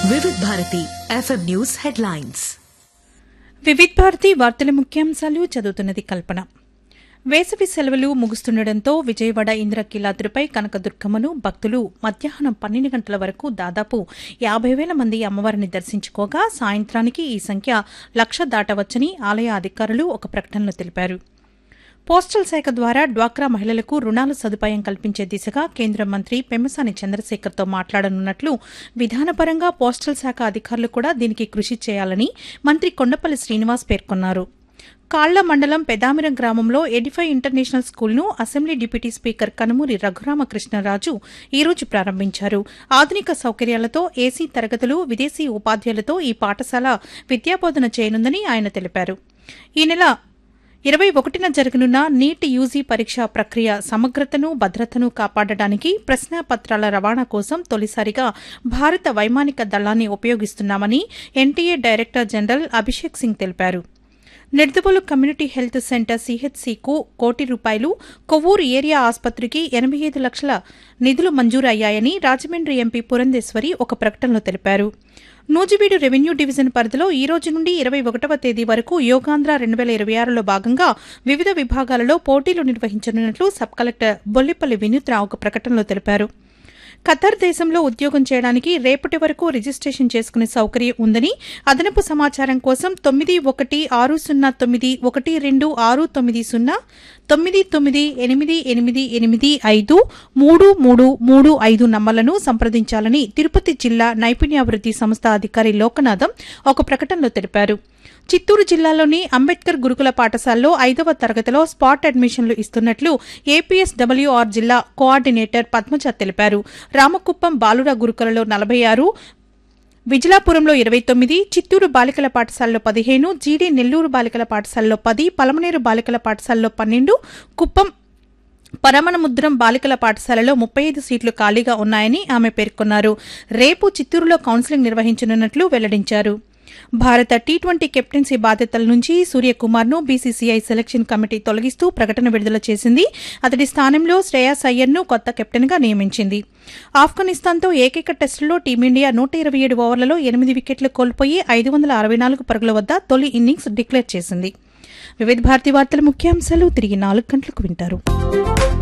వివిధ Bharati FM news headlines Vividh Bharati వార్తల ముఖ్యాంశాలు చదువుతున్నది కల్పన వేసవి సెలవులు ముగుస్తుండటంతో విజయవాడ ఇంద్రకీలాద్రిపై కనకదుర్గమ్మను భక్తులు మధ్యాహ్నం పన్నెండు గంటల వరకు దాదాపు యాభై వేల మంది అమ్మవారిని దర్శించుకోగా సాయంత్రానికి ఈ సంఖ్య లక్ష దాటవచ్చని ఆలయ అధికారులు ఒక ప్రకటనలో తెలిపారు పోస్టల్ శాఖ ద్వారా డ్వాక్రా మహిళలకు రుణాల సదుపాయం కల్పించే దిశగా కేంద్ర మంత్రి పెమ్మసాని చంద్రశేఖర్తో మాట్లాడనున్నట్లు విధానపరంగా పోస్టల్ శాఖ అధికారులు కూడా దీనికి కృషి చేయాలని మంత్రి కొండపల్లి శ్రీనివాస్ పేర్కొన్నారు కాళ్ల మండలం పెదామిరం గ్రామంలో ఎడిఫై ఇంటర్నేషనల్ స్కూల్ను assembly deputy speaker Kanumuri Raghuramakrishnaraju ఈ రోజు ప్రారంభించారు ఆధునిక సౌకర్యాలతో ఏసీ తరగతులు విదేశీ ఉపాధ్యాయులతో ఈ పాఠశాల విద్యాబోధన చేయనుందని ఆయన తెలిపారు ఈ నెల ఇరవై ఒకటిన జరగనున్న నీట్ యూజీ పరీక్ష ప్రక్రియ సమగ్రతను భద్రతను కాపాడడానికి ప్రశ్నాపత్రాల రవాణా కోసం తొలిసారిగా భారత వైమానిక దళాన్ని ఉపయోగిస్తున్నామని NTA director general Abhishek Singh తెలిపారు నిర్దుబులు కమ్యూనిటీ హెల్త్ సెంటర్ సిహెచ్సికు కోటి రూపాయలు కొవ్వూరు ఏరియా ఆసుపత్రికి ఎనభై ఐదు లక్షల నిధులు మంజూరు అయ్యాయని రాజమండ్రి ఎంపీ పురంధేశ్వరి ఒక ప్రకటనలో తెలిపారు నూజివీడు రెవెన్యూ డివిజన్ పరిధిలో ఈ రోజు నుండి ఇరవై ఒకటవ తేదీ వరకు యోగాంధ్ర రెండు వేల ఇరవై ఆరులో భాగంగా వివిధ విభాగాలలో పోటీలు నిర్వహించనున్నట్లు సబ్ కలెక్టర్ బొల్లిపల్లి వినూత్రావు ఒక ప్రకటనలో తెలిపారు ఖతర్ దేశంలో ఉద్యోగం చేయడానికి రేపటి వరకు రిజిస్ట్రేషన్ చేసుకునే సౌకర్యం ఉందని అదనపు సమాచారం కోసం తొమ్మిది ఒకటి ఆరు సున్నా తొమ్మిది ఒకటి రెండు ఆరు తొమ్మిది సున్నా తొమ్మిది తొమ్మిది ఎనిమిది ఎనిమిది ఎనిమిది ఐదు మూడు మూడు మూడు ఐదు నంబర్లను సంప్రదించాలని తిరుపతి జిల్లా నైపుణ్యాభివృద్ది సంస్థ అధికారి లోకనాథం ఒక ప్రకటనలో తెలిపారు చిత్తూరు జిల్లాలోని అంబేద్కర్ గురుకుల పాఠశాలలో ఐదవ తరగతిలో స్పాట్ అడ్మిషన్లు ఇస్తున్నట్లు ఏపీఎస్డబ్ల్యూఆర్ జిల్లా కోఆర్డినేటర్ పద్మజ తెలిపారు రామకుప్పం బాలుర గురుకులలో నలభై ఆరు విజలాపురంలో ఇరవై తొమ్మిది చిత్తూరు బాలికల పాఠశాలలో పదిహేను జీడీ నెల్లూరు బాలికల పాఠశాలలో పది పలమనేరు బాలికల పాఠశాలలో పన్నెండు కుప్పం పరమణముద్రం బాలికల పాఠశాలలో ముప్పై ఐదు సీట్లు ఖాళీగా ఉన్నాయని ఆమె పేర్కొన్నారు రేపు చిత్తూరులో కౌన్సిలింగ్ నిర్వహించనున్నట్లు వెల్లడించారు భారత టీ ట్వంటీ కెప్టెన్సీ బాధ్యతల నుంచి సూర్యకుమార్ను బీసీసీఐ సెలక్షన్ కమిటీ తొలగిస్తూ ప్రకటన విడుదల చేసింది అతడి స్థానంలో శ్రేయాస్ అయ్యర్ను కొత్త కెప్టెన్గా నియమించింది ఆఫ్ఘనిస్తాన్తో ఏకైక టెస్టులో టీమిండియా నూట ఇరవై ఏడు ఓవర్లలో ఎనిమిది వికెట్లు కోల్పోయి ఐదు వందల అరవై నాలుగు పరుగుల వద్ద తొలి ఇన్నింగ్స్ డిక్లేర్ చేసింది వివిధ భారతి వార్తల ముఖ్యాంశాలు తిరిగి నాలుగు గంటలకు వింటారు